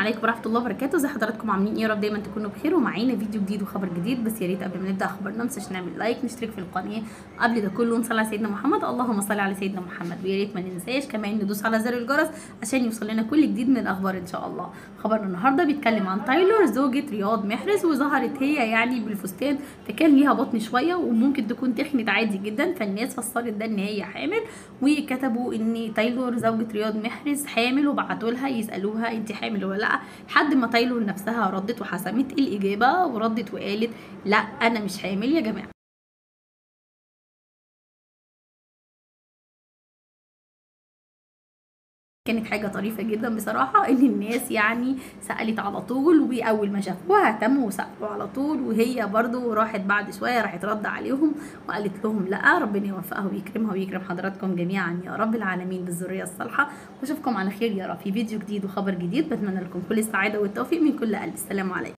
عليكم ورحمه الله وبركاته ازي حضراتكم عاملين ايه يا رب دايما تكونوا بخير ومعانا فيديو جديد وخبر جديد بس يا ريت قبل ما نبدا خبرنا ما ننساش نعمل لايك نشترك في القناه قبل ده كله نصلي على سيدنا محمد اللهم صل على سيدنا محمد ويا ريت ما ننساش كمان ندوس على زر الجرس عشان يوصل لنا كل جديد من الاخبار ان شاء الله خبرنا النهارده بيتكلم عن تايلور زوجة رياض محرز وظهرت هي يعني بالفستان فكان ليها بطن شويه وممكن تكون تخنت عادي جدا فالناس فسرت ده ان هي حامل وكتبوا ان تايلور زوجة رياض محرز حامل وبعتوا لها يسالوها انت حامل ولا لا لحد ما تايلور نفسها ردت وحسمت الاجابه وردت وقالت لا انا مش حامل يا جماعه كانت حاجة طريفة جدا بصراحة ان الناس يعني سألت على طول واول ما شافوها اهتموا وسألوا على طول وهي برضو راحت بعد شوية راحت رد عليهم وقالت لهم لا ربنا يوفقها ويكرمها ويكرم حضراتكم جميعا يا رب العالمين بالذرية الصالحة واشوفكم على خير يا رب في فيديو جديد وخبر جديد بتمنى لكم كل السعادة والتوفيق من كل قلب السلام عليكم